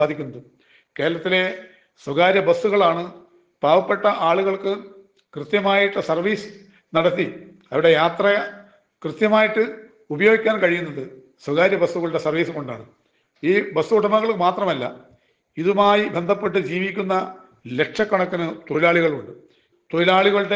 സാധിക്കുന്നത് കേരളത്തിലെ സ്വകാര്യ ബസ്സുകളാണ് പാവപ്പെട്ട ആളുകൾക്ക് കൃത്യമായിട്ട് സർവീസ് നടത്തി അവരുടെ യാത്ര കൃത്യമായിട്ട് ഉപയോഗിക്കാൻ കഴിയുന്നത് സ്വകാര്യ ബസ്സുകളുടെ സർവീസ് കൊണ്ടാണ് ഈ ബസ് ഉടമകൾ മാത്രമല്ല ഇതുമായി ബന്ധപ്പെട്ട് ജീവിക്കുന്ന ലക്ഷക്കണക്കിന് തൊഴിലാളികളുണ്ട് തൊഴിലാളികളുടെ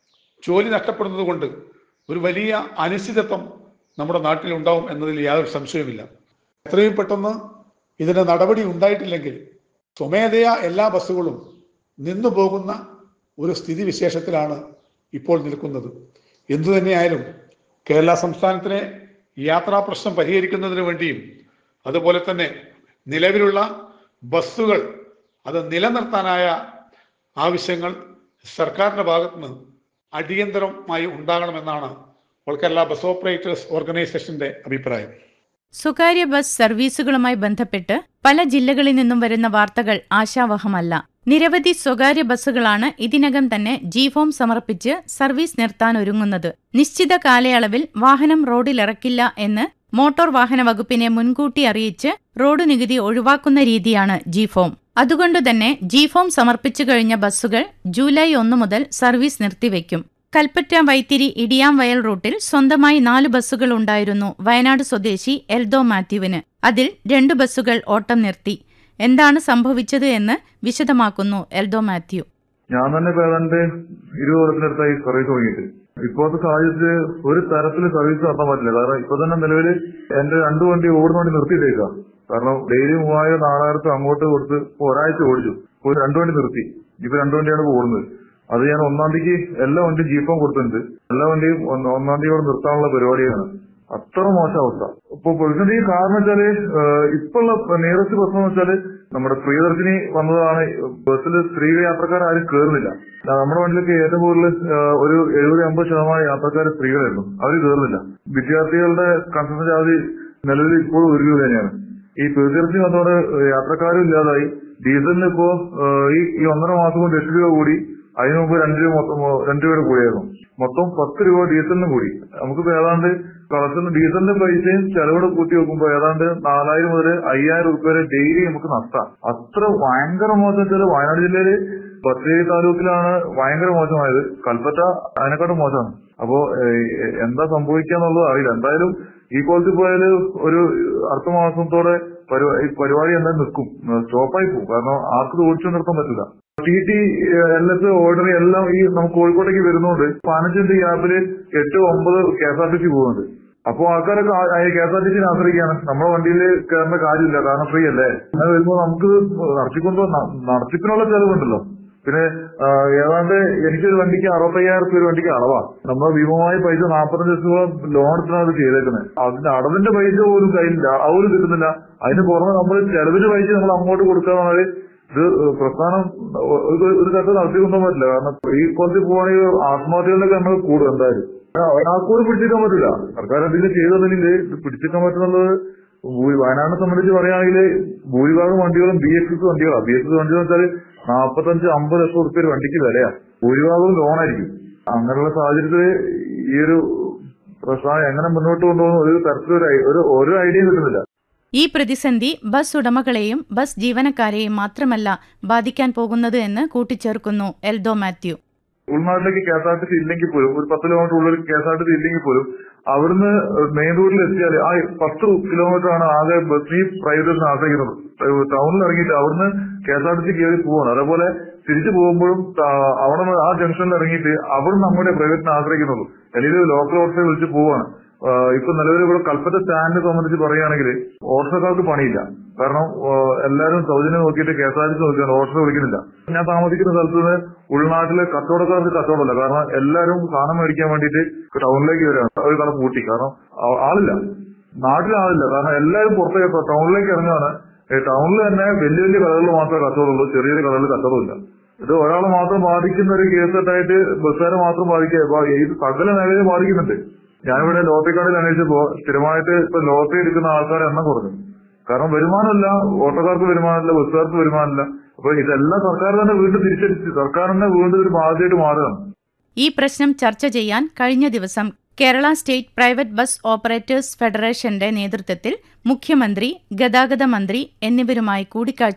ജോലി നഷ്ടപ്പെടുന്നത് കൊണ്ട് ഒരു വലിയ അനിശ്ചിതത്വം നമ്മുടെ നാട്ടിൽ ഉണ്ടാവും എന്നതിൽ യാതൊരു സംശയവുമില്ല എത്രയും പെട്ടെന്ന് ഇതിന് നടപടി ഉണ്ടായിട്ടില്ലെങ്കിൽ സ്വമേധയാ എല്ലാ ബസ്സുകളും നിന്നു പോകുന്ന ഒരു സ്ഥിതി വിശേഷത്തിലാണ് ഇപ്പോൾ നിൽക്കുന്നത് എന്തു തന്നെയായാലും കേരള സംസ്ഥാനത്തിലെ യാത്രാ പ്രശ്നം പരിഹരിക്കുന്നതിന് വേണ്ടിയും അതുപോലെ തന്നെ നിലവിലുള്ള ബസ്സുകൾ അത് നിലനിർത്താനായ ആവശ്യങ്ങൾ സർക്കാരിന്റെ ഭാഗത്തുനിന്ന് അടിയന്തരമായി ഉണ്ടാകണമെന്നാണ് ഓൾ കേരള ബസ് ഓപ്പറേറ്റേഴ്സ് ഓർഗനൈസേഷന്റെ അഭിപ്രായം സ്വകാര്യ ബസ് സർവീസുകളുമായി ബന്ധപ്പെട്ട് പല ജില്ലകളിൽ നിന്നും വരുന്ന വാർത്തകൾ ആശാവഹമല്ല നിരവധി സ്വകാര്യ ബസ്സുകളാണ് ഇതിനകം തന്നെ ജിഫോം സമർപ്പിച്ച് സർവീസ് നിർത്താനൊരുങ്ങുന്നത് നിശ്ചിത കാലയളവിൽ വാഹനം റോഡിലിറക്കില്ല എന്ന് മോട്ടോർ വാഹന വകുപ്പിനെ മുൻകൂട്ടി അറിയിച്ച് റോഡ് നികുതി ഒഴിവാക്കുന്ന രീതിയാണ് ജിഫോം അതുകൊണ്ടുതന്നെ ജിഫോം സമർപ്പിച്ചു കഴിഞ്ഞ ബസ്സുകൾ ജൂലൈ ഒന്ന് മുതൽ സർവീസ് നിർത്തിവെക്കും കൽപ്പറ്റ വൈത്തിരി ഇടിയാംവയൽ റൂട്ടിൽ സ്വന്തമായി നാല് ബസ്സുകൾ ഉണ്ടായിരുന്നു വയനാട് സ്വദേശി എൽദോ മാത്യുവിന് അതിൽ രണ്ട് ബസ്സുകൾ ഓട്ടം നിർത്തി എന്താണ് സംഭവിച്ചത് എന്ന് വിശദമാക്കുന്നു എൽദോ മാത്യു ഞാൻ തന്നെ ഇപ്പൊ ഏതാണ്ട് ഇരുപത് കൊല്ലത്തിനടുത്തായി സർവീസ് തുടങ്ങിയിട്ട് ഇപ്പോഴത്തെ സാഹചര്യത്തിൽ ഒരു തരത്തിൽ സർവീസ് നടത്താൻ പറ്റില്ല കാരണം ഇപ്പൊ തന്നെ നിലവിൽ എന്റെ രണ്ട് വണ്ടി ഓടുന്ന വണ്ടി നിർത്തിയിട്ടേക്കാം കാരണം ഡെയിലി മൂവായിരം നാലായിരത്തും അങ്ങോട്ട് കൊടുത്ത് ഇപ്പൊ ഒരാഴ്ച ഓടിച്ചു ഇപ്പൊ ഒരു രണ്ട് വണ്ടി നിർത്തി ഇപ്പൊ രണ്ട് വണ്ടിയാണ് ഇപ്പൊ ഓടുന്നത് അത് ഞാൻ ഒന്നാം തീയതിക്ക് എല്ലാ വണ്ടിയും ജീപ്പം കൊടുത്തിട്ടുണ്ട് എല്ലാ വണ്ടിയും ഒന്ന് ഒന്നാം തീയതി ഇവിടെ നിർത്താനുള്ള പരിപാടിയാണ് അത്ര മോശം അവസ്ഥ ഇപ്പൊ പ്രതിസന്ധി കാരണം വെച്ചാല് ഇപ്പോഴുള്ള നിയറസ്റ്റ് പ്രശ്നം എന്ന് വെച്ചാല് നമ്മുടെ പ്രിയദർശിനി വന്നതാണ് ബസ്സിൽ സ്ത്രീ യാത്രക്കാർ ആരും കയറുന്നില്ല നമ്മുടെ വണ്ടിയിലൊക്കെ ഏറ്റവും കൂടുതൽ ഒരു എഴുപത് അമ്പത് ശതമാനം യാത്രക്കാർ സ്ത്രീകളായിരുന്നു അവർ കയറുന്നില്ല വിദ്യാർത്ഥികളുടെ കൺസെഷൻ ചാർജ് നിലവിൽ ഇപ്പോഴും ഒരു രൂപ തന്നെയാണ് ഈ പ്രിയദർശിനി വന്നതോടെ യാത്രക്കാരും ഇല്ലാതായി ഡീസലിന് ഇപ്പോ ഈ ഈ ഒന്നര മാസം കൊണ്ട് എട്ട് രൂപ കൂടി അതിനു മുമ്പ് രണ്ട് രൂപ മൊത്തം രണ്ട് രൂപയുടെ കൂടിയായിരുന്നു മൊത്തം പത്ത് രൂപ ഡീസലിന് കൂടി നമുക്കിപ്പോ ഏതാണ്ട് കളക്ഷന് ഡീസലിന്റെ പൈസയും ചെലവിടെ കൂട്ടി വെക്കുമ്പോ ഏതാണ്ട് നാലായിരം മുതൽ അയ്യായിരം രൂപ വരെ ഡെയിലി നമുക്ക് നഷ്ടം അത്ര ഭയങ്കര മോശം വെച്ചാൽ വയനാട് ജില്ലയില് ബത്തേരി താലൂക്കിലാണ് ഭയങ്കര മോശമായത് കൽപ്പറ്റ അതിനെക്കാട്ടും മോശമാണ് അപ്പോ എന്താ സംഭവിക്കാന്നുള്ളത് അറിയില്ല എന്തായാലും ഈ കോളേജിൽ പോയാല് ഒരു അടുത്ത മാസത്തോടെ പരിപാടി എന്തായാലും നിൽക്കും സ്റ്റോപ്പായി പോകും കാരണം ആർക്കും ഓടിച്ചു നിർത്താൻ പറ്റില്ല T T L S order എല്ലാം ഈ നമുക്ക് കോഴിക്കോട്ടേക്ക് വരുന്നോണ്ട് പതിനഞ്ചിന്റെ ഗ്യാപ്പില് എട്ട് ഒമ്പത് K S R T C പോകുന്നുണ്ട് അപ്പോ ആൾക്കാരൊക്കെ കെ എസ് ആർ ടി സിനെ ആശ്രയിക്കുകയാണ് നമ്മുടെ വണ്ടിയിൽ കയറേണ്ട കാര്യമില്ല കാരണം ഫ്രീ അല്ലേ അങ്ങനെ വരുമ്പോൾ നമുക്ക് നടത്തിക്കൊണ്ട് നടത്തിപ്പിനുള്ള ചെലവുണ്ടല്ലോ പിന്നെ ഏതാണ്ട് എനിക്കൊരു വണ്ടിക്ക് അറുപത്തയ്യായിരം രൂപ ഒരു വണ്ടിക്ക് അളവാ നമ്മുടെ ഭീമമായ പൈസ നാൽപ്പത്തഞ്ച് ലക്ഷം രൂപ ലോൺ എടുത്താണ് അത് ചെയ്തേക്കുന്നത് അതിന്റെ അടവിന്റെ പൈസ പോലും കയ്യിലില്ല അത് പോലും കിട്ടുന്നില്ല അതിന് പുറമെ നമ്മൾ ചെലവിന്റെ പൈസ നമ്മൾ അങ്ങോട്ട് കൊടുക്കാന്ന് പറഞ്ഞാൽ ഇത് പ്രസ്ഥാനം ഒരു തരത്തിൽ നടത്തിക്കൊണ്ടാൻ പറ്റില്ല കാരണം ഈ കോളേജിൽ പോവാണെങ്കിൽ ആത്മഹത്യകളിലൊക്കെ നമ്മൾ കൂടും എന്തായാലും ഒരാൾക്കൂടി പിടിച്ചേക്കാൻ പറ്റില്ല സർക്കാർ എന്തെങ്കിലും ചെയ്തതില്ലെങ്കിൽ ഇത് പിടിച്ചേക്കാൻ പറ്റുന്നുള്ളത് വയനാടിനെ സംബന്ധിച്ച് പറയുകയാണെങ്കിൽ ഭൂരിഭാഗം വണ്ടികളും ബി എക്സ് എസ് വണ്ടികളാണ് ബി എക്സ് എസ് വണ്ടി എന്ന് വെച്ചാൽ നാൽപ്പത്തഞ്ച് അമ്പത് ലക്ഷം റുപ്യ ഒരു വണ്ടിക്ക് വിലയാ ഭൂരിഭാഗവും ലോണായിരിക്കും അങ്ങനെയുള്ള സാഹചര്യത്തിൽ ഈ ഒരു പ്രസ്ഥാനം എങ്ങനെ മുന്നോട്ട് കൊണ്ടുപോകുന്ന ഒരു തരത്തിലൊരു ഒരു ഒരു ഐഡിയ കിട്ടുന്നില്ല ഈ പ്രതിസന്ധി ബസ് ഉടമകളെയും ബസ് ജീവനക്കാരെയും മാത്രമല്ല ബാധിക്കാൻ പോകുന്നത് എന്ന് കൂട്ടിച്ചേർക്കുന്നു എൽദോ മാത്യു ഉൾനാട്ടിലേക്ക് K S R T C ഇല്ലെങ്കിൽ പോലും ഒരു പത്ത് കിലോമീറ്റർ ഉള്ളിൽ K S R T C ഇല്ലെങ്കിൽ പോലും അവിടുന്ന് മെയിൻ റോഡിൽ എത്തിയാൽ ആ പത്ത് കിലോമീറ്റർ ആണ് ആകെ ബസ് ഈ പ്രൈവറ്റിന് ആശ്രയിക്കുന്നത് ടൗണിൽ ഇറങ്ങിയിട്ട് അവിടുന്ന് K S R T C കയറി പോവാണ് അതേപോലെ തിരിച്ചു പോകുമ്പോഴും അവിടെ ആ ജംഗ്ഷനിൽ ഇറങ്ങിയിട്ട് അവിടുന്ന് നമ്മുടെ പ്രൈവറ്റിനെ ആശ്രയിക്കുന്നുള്ളൂ അല്ലെങ്കിൽ ലോക്കൽ ഓട്ടോയെ വിളിച്ച് പോവാണ് ഇപ്പൊ നിലവിൽ ഇവിടെ കൽപ്പറ്റ സ്റ്റാൻഡിനെ സംബന്ധിച്ച് പറയുകയാണെങ്കിൽ ഓട്ടോക്കാർക്ക് പണിയില്ല കാരണം എല്ലാവരും സൗജന്യം നോക്കിയിട്ട് K S R T C നോക്കിയാണ് ഓട്ടോ വിളിക്കുന്നില്ല ഞാൻ താമസിക്കുന്ന സ്ഥലത്ത് നിന്ന് ഉൾനാട്ടിലെ കച്ചവടക്കാർക്ക് കച്ചവടമല്ല കാരണം എല്ലാവരും സാധനം മേടിക്കാൻ വേണ്ടിയിട്ട് ടൗണിലേക്ക് വരികയാണ് ഒരു കട പൂട്ടി കാരണം ആളില്ല നാട്ടിൽ ആളില്ല കാരണം എല്ലാവരും പുറത്തേക്ക് ടൗണിലേക്ക് ഇറങ്ങുകയാണ് ടൗണിൽ തന്നെ വലിയ വലിയ കടകളിൽ മാത്രമേ കച്ചവടമുള്ളൂ ചെറിയ ചെറിയ കടകളിൽ കച്ചവടമില്ല ഇത് ഒരാളെ മാത്രം ബാധിക്കുന്ന ഒരു കേസായിട്ട് ബസ്സുകാരെ മാത്രം ബാധിക്കുക ഇത് സകല മേഖലയെ ബാധിക്കുന്നുണ്ട് ഞാനിവിടെ ലോട്ടറി കാർഡിൽ അന്വേഷിച്ചപ്പോ സ്ഥിരമായിട്ട് ഇപ്പൊ ലോട്ടറി എടുക്കുന്ന ആൾക്കാരെ എണ്ണം കുറഞ്ഞു കാരണം വരുമാനമില്ല ഓട്ടോക്കാർക്ക് വരുമാനമില്ല ബസ്സുകാർക്ക് വരുമാനമില്ല അപ്പൊ ഇതെല്ലാം സർക്കാർ തന്നെ വീണ്ടും തിരിച്ചടിച്ച് സർക്കാർ തന്നെ വീണ്ടും ഒരു ബാധ്യതയായിട്ട് മാറുകയാണ് ഈ പ്രശ്നം ചർച്ച ചെയ്യാൻ കഴിഞ്ഞ ദിവസം Kerala state private bus operators ഫെഡറേഷന്റെ നേതൃത്വത്തിൽ മുഖ്യമന്ത്രി ഗതാഗത മന്ത്രി എന്നിവരുമായി കൂടിക്കാഴ്ച